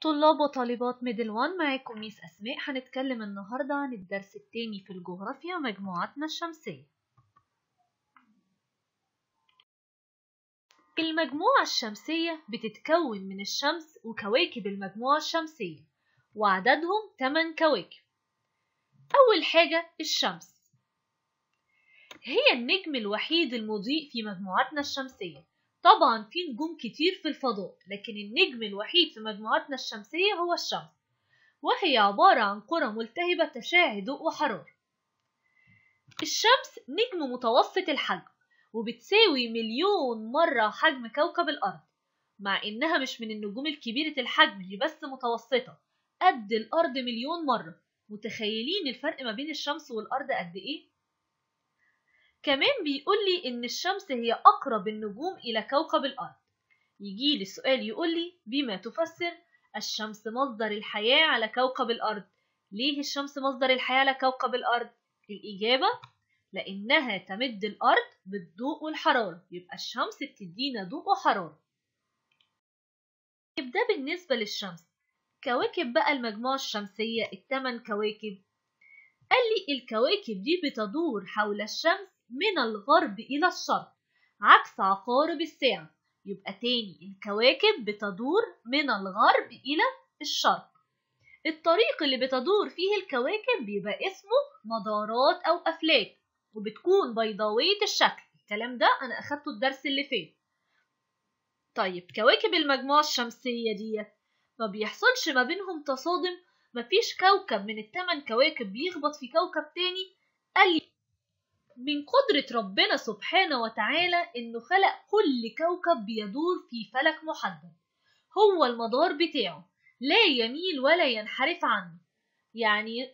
طلاب وطالبات ميدل 1 معاكم ميس أسماء هنتكلم النهاردة عن الدرس التاني في الجغرافيا مجموعتنا الشمسية المجموعة الشمسية بتتكون من الشمس وكواكب المجموعة الشمسية وعددهم 8 كواكب أول حاجة الشمس هي النجم الوحيد المضيء في مجموعتنا الشمسية طبعا في نجوم كتير في الفضاء لكن النجم الوحيد في مجموعتنا الشمسية هو الشمس وهي عبارة عن كرة ملتهبة تشع ضوء وحرارة الشمس نجم متوسط الحجم وبتساوي مليون مرة حجم كوكب الأرض مع إنها مش من النجوم الكبيرة الحجم دي بس متوسطة قد الأرض مليون مرة متخيلين الفرق ما بين الشمس والأرض قد إيه؟ كمان بيقول لي إن الشمس هي أقرب النجوم إلى كوكب الأرض يجي لي السؤال يقول لي بما تفسر الشمس مصدر الحياة على كوكب الأرض ليه الشمس مصدر الحياة على كوكب الأرض؟ الإجابة لأنها تمد الأرض بالضوء والحرارة يبقى الشمس بتدينا ضوء وحرارة ده بالنسبة للشمس كواكب بقى المجموعة الشمسية الثمان كواكب قال لي الكواكب دي بتدور حول الشمس من الغرب إلى الشرق عكس عقارب الساعة يبقى تاني الكواكب بتدور من الغرب إلى الشرق الطريق اللي بتدور فيه الكواكب بيبقى اسمه مدارات أو أفلاك وبتكون بيضاوية الشكل الكلام ده أنا أخدته الدرس اللي فات طيب كواكب المجموعة الشمسية ديت ما بيحصلش ما بينهم تصادم مفيش كوكب من التمن كواكب بيخبط في كوكب تاني قال لي من قدرة ربنا سبحانه وتعالى إنه خلق كل كوكب بيدور في فلك محدد هو المدار بتاعه لا يميل ولا ينحرف عنه يعني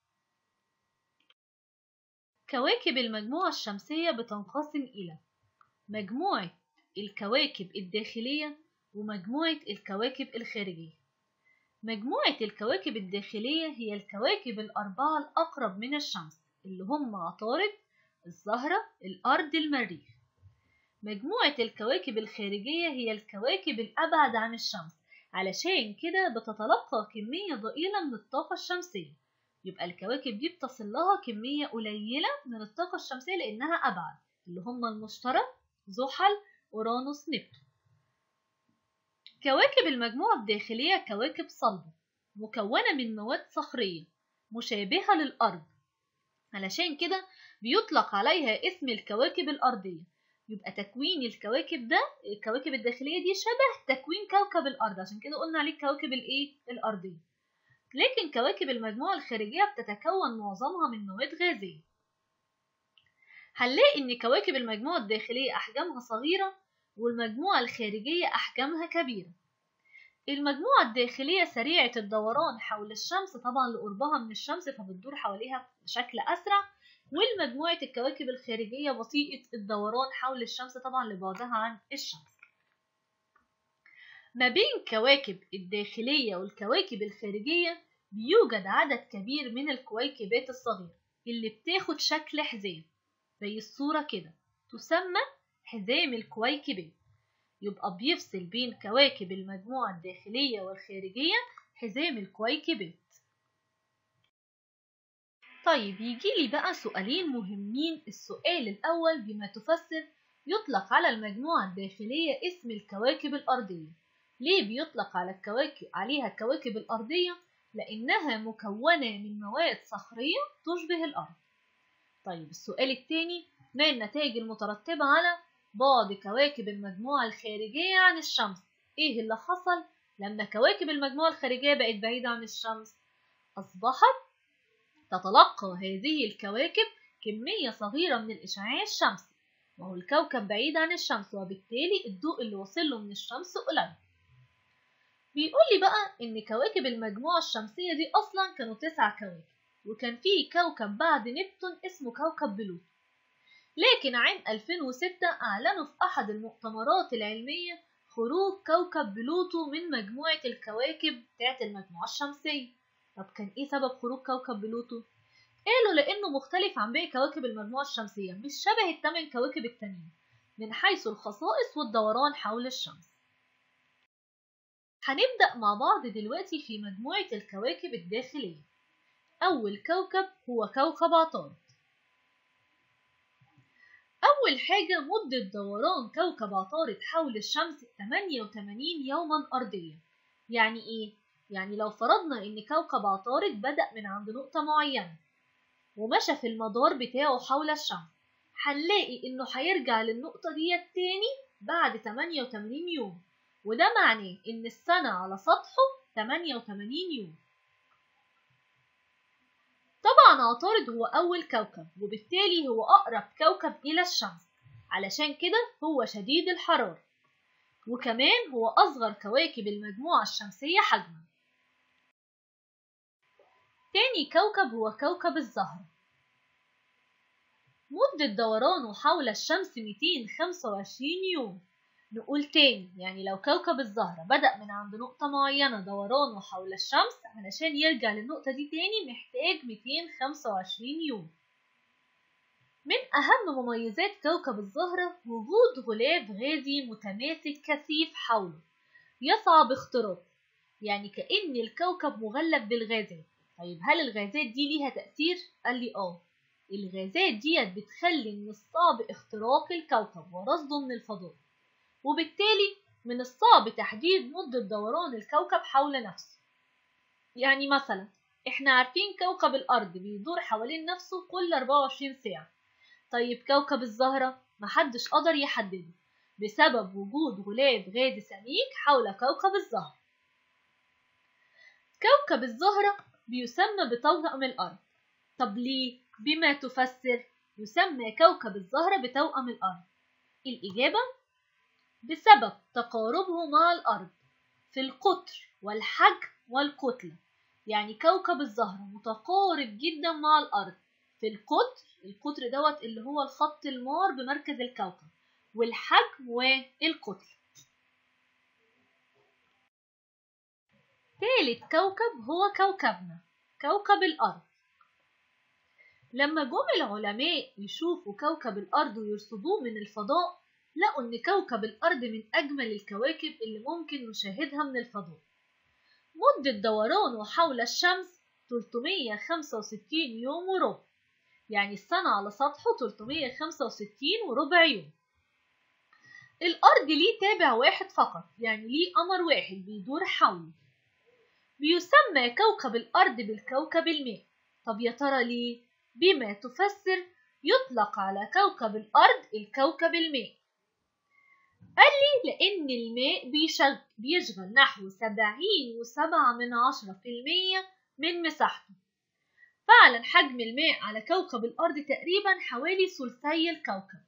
كواكب المجموعة الشمسية بتنقسم إلى مجموعة الكواكب الداخلية ومجموعة الكواكب الخارجية مجموعة الكواكب الداخلية هي الكواكب الأربعة الأقرب من الشمس اللي هم عطارد الزهرة الأرض المريخ مجموعة الكواكب الخارجية هي الكواكب الأبعد عن الشمس علشان كده بتتلقى كمية ضئيلة من الطاقة الشمسية يبقى الكواكب دي بتصل لها كمية قليلة من الطاقة الشمسية لأنها أبعد اللي هم المشتري زحل أورانوس نبتون كواكب المجموعة الداخلية كواكب صلبة مكونة من مواد صخرية مشابهة للأرض علشان كده بيطلق عليها اسم الكواكب الأرضية يبقى تكوين الكواكب ده الكواكب الداخلية دي شبه تكوين كوكب الأرض عشان كده قلنا عليه كواكب الإيه؟ الأرضية لكن كواكب المجموعة الخارجية بتتكون معظمها من مواد غازية هنلاقي إن كواكب المجموعة الداخلية أحجامها صغيرة والمجموعة الخارجية أحجامها كبيرة المجموعة الداخلية سريعة الدوران حول الشمس طبعا لقربها من الشمس فبتدور حواليها بشكل أسرع والمجموعة الكواكب الخارجية بطيئة الدوران حول الشمس طبعا لبعدها عن الشمس ما بين كواكب الداخلية والكواكب الخارجية بيوجد عدد كبير من الكويكبات الصغيرة اللي بتاخد شكل حزام زي الصورة كده تسمى حزام الكويكبات يبقى بيفصل بين كواكب المجموعة الداخلية والخارجية حزام الكويكبات طيب يجيلي بقى سؤالين مهمين السؤال الأول بما تفسر يطلق على المجموعة الداخلية اسم الكواكب الأرضية ليه بيطلق على الكواكب عليها الكواكب الأرضية؟ لأنها مكونة من مواد صخرية تشبه الأرض طيب السؤال الثاني ما النتائج المترتبة على بعد كواكب المجموعة الخارجية عن الشمس إيه اللي حصل لما كواكب المجموعة الخارجية بقت بعيدة عن الشمس أصبحت تتلقى هذه الكواكب كمية صغيرة من الإشعاع الشمسي وهو الكوكب بعيد عن الشمس وبالتالي الضوء اللي وصل له من الشمس قليل بيقول لي بقى إن كواكب المجموعة الشمسية دي أصلا كانوا تسع كواكب وكان في كوكب بعد نبتون اسمه كوكب بلوتو لكن عام 2006 أعلنوا في أحد المؤتمرات العلمية خروج كوكب بلوتو من مجموعة الكواكب بتاعت المجموعة الشمسية طب كان إيه سبب خروج كوكب بلوتو؟ قالوا لأنه مختلف عن باقي كواكب المجموعة الشمسية مش شبه الثمان كواكب التانيين من حيث الخصائص والدوران حول الشمس هنبدأ مع بعض دلوقتي في مجموعة الكواكب الداخلية أول كوكب هو كوكب عطارد أول حاجة مدة دوران كوكب عطارد حول الشمس 88 يوما أرضيا يعني إيه؟ يعني لو فرضنا إن كوكب عطارد بدأ من عند نقطة معينة ومشى في المدار بتاعه حول الشمس هنلاقي إنه هيرجع للنقطة دي تاني بعد 88 يوم وده معناه إن السنة على سطحه 88 يوم طبعا عطارد هو أول كوكب وبالتالي هو أقرب كوكب إلى الشمس علشان كده هو شديد الحرارة وكمان هو أصغر كواكب المجموعة الشمسية حجما تاني كوكب هو كوكب الزهرة مدة دورانه حول الشمس 225 يوم نقول تاني يعني لو كوكب الزهرة بدأ من عند نقطة معينة دورانه حول الشمس علشان يرجع للنقطة دي تاني محتاج 225 يوم من أهم مميزات كوكب الزهرة وجود غلاف غازي متماسك كثيف حوله يصعب اختراقه يعني كأن الكوكب مغلف بالغازات طيب هل الغازات دي ليها تأثير؟ قال لي آه الغازات ديت بتخلي من الصعب اختراق الكوكب ورصده من الفضاء وبالتالي من الصعب تحديد مدة دوران الكوكب حول نفسه يعني مثلا احنا عارفين كوكب الأرض بيدور حوالين نفسه كل 24 ساعة طيب كوكب الزهرة محدش قدر يحدده بسبب وجود غلاف غازي سميك حول كوكب الزهرة كوكب الزهرة بيسمى بتوأم الأرض طب ليه؟ بما تفسر يسمى كوكب الزهرة بتوأم الأرض الإجابة بسبب تقاربه مع الأرض في القطر والحجم والكتلة يعني كوكب الزهرة متقارب جدا مع الأرض في القطر القطر دوت اللي هو الخط المار بمركز الكوكب والحجم والكتلة ثالث كوكب هو كوكبنا كوكب الأرض لما جم العلماء يشوفوا كوكب الأرض ويرصدوه من الفضاء لقوا إن كوكب الأرض من أجمل الكواكب اللي ممكن نشاهدها من الفضاء مدة دورانه حول الشمس 365 يوم وربع يعني السنة على سطحه 365 وربع يوم الأرض ليه تابع واحد فقط يعني ليه قمر واحد بيدور حوله بيسمى كوكب الأرض بالكوكب الماء طب يا ترى ليه؟ بما تفسر يطلق على كوكب الأرض الكوكب الماء قال لي لأن الماء بيشغل بيشغل نحو سبعين وسبعة من عشرة في المية من مساحته فعلا حجم الماء على كوكب الأرض تقريبا حوالي ثلثي الكوكب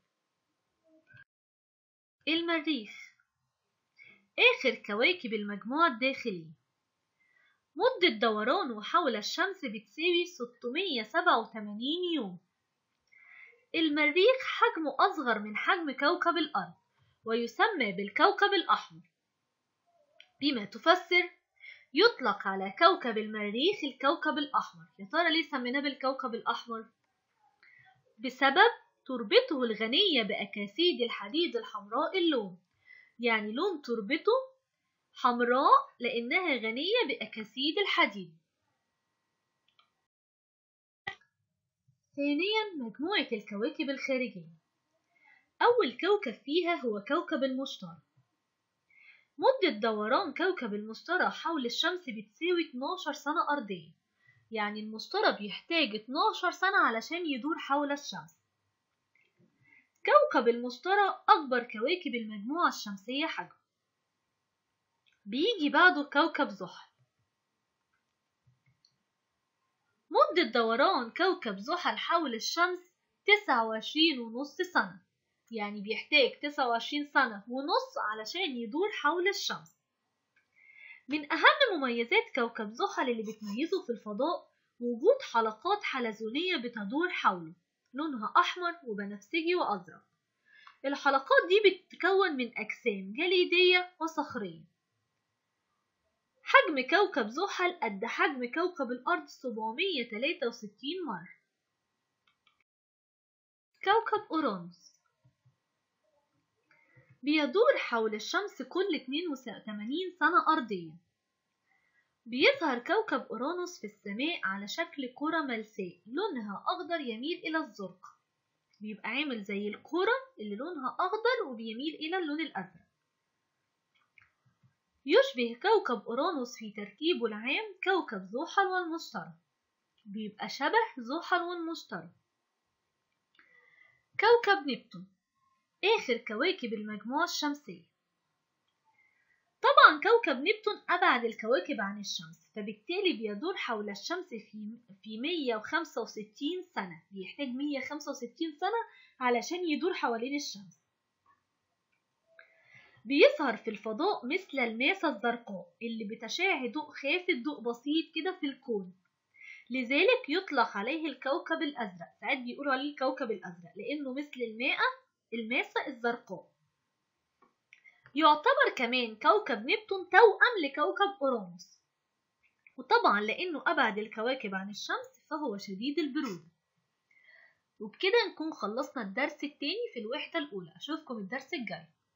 المريخ آخر كواكب المجموعة الداخلية مدة دورانه حول الشمس بتساوي 687 يوم المريخ حجمه أصغر من حجم كوكب الأرض ويسمى بالكوكب الأحمر بما تفسر يطلق على كوكب المريخ الكوكب الأحمر يا ترى ليه سميناه بالكوكب الأحمر؟ بسبب تربته الغنية بأكاسيد الحديد الحمراء اللون يعني لون تربته حمراء لأنها غنية بأكاسيد الحديد ثانيا مجموعة الكواكب الخارجية أول كوكب فيها هو كوكب المشتري مدة دوران كوكب المشتري حول الشمس بتساوي 12 سنة أرضية يعني المشتري بيحتاج 12 سنة علشان يدور حول الشمس كوكب المشتري أكبر كواكب المجموعة الشمسية حجم بيجي بعده كوكب زحل مدة دوران كوكب زحل حول الشمس تسعة وعشرين ونص سنة يعني بيحتاج تسعة وعشرين سنة ونص علشان يدور حول الشمس من أهم مميزات كوكب زحل اللي بتميزه في الفضاء وجود حلقات حلزونية بتدور حوله لونها أحمر وبنفسجي وأزرق الحلقات دي بتتكون من أجسام جليدية وصخرية حجم كوكب زحل قد حجم كوكب الأرض 763 مرة كوكب أورانوس بيدور حول الشمس كل 82 سنة أرضية بيظهر كوكب أورانوس في السماء على شكل كرة ملساء لونها أخضر يميل إلى الزرق بيبقى عامل زي الكرة اللي لونها أخضر وبيميل إلى اللون الأزرق يشبه كوكب أورانوس في تركيبه العام كوكب زحل والمشتري بيبقى شبه زحل والمشتري كوكب نبتون آخر كواكب المجموعة الشمسية طبعا كوكب نبتون أبعد الكواكب عن الشمس فبالتالي بيدور حول الشمس في في 165 سنة بيحتاج 165 سنة علشان يدور حوالين الشمس بيظهر في الفضاء مثل الماسة الزرقاء اللي بتشع ضوء خافت ضوء بسيط كده في الكون لذلك يطلق عليه الكوكب الأزرق ساعات بيقولوا عليه الكوكب الأزرق لأنه مثل الماء الماسة الزرقاء يعتبر كمان كوكب نبتون توأم لكوكب أورانوس وطبعا لأنه أبعد الكواكب عن الشمس فهو شديد البرودة وبكده نكون خلصنا الدرس التاني في الوحدة الأولى أشوفكم الدرس الجاي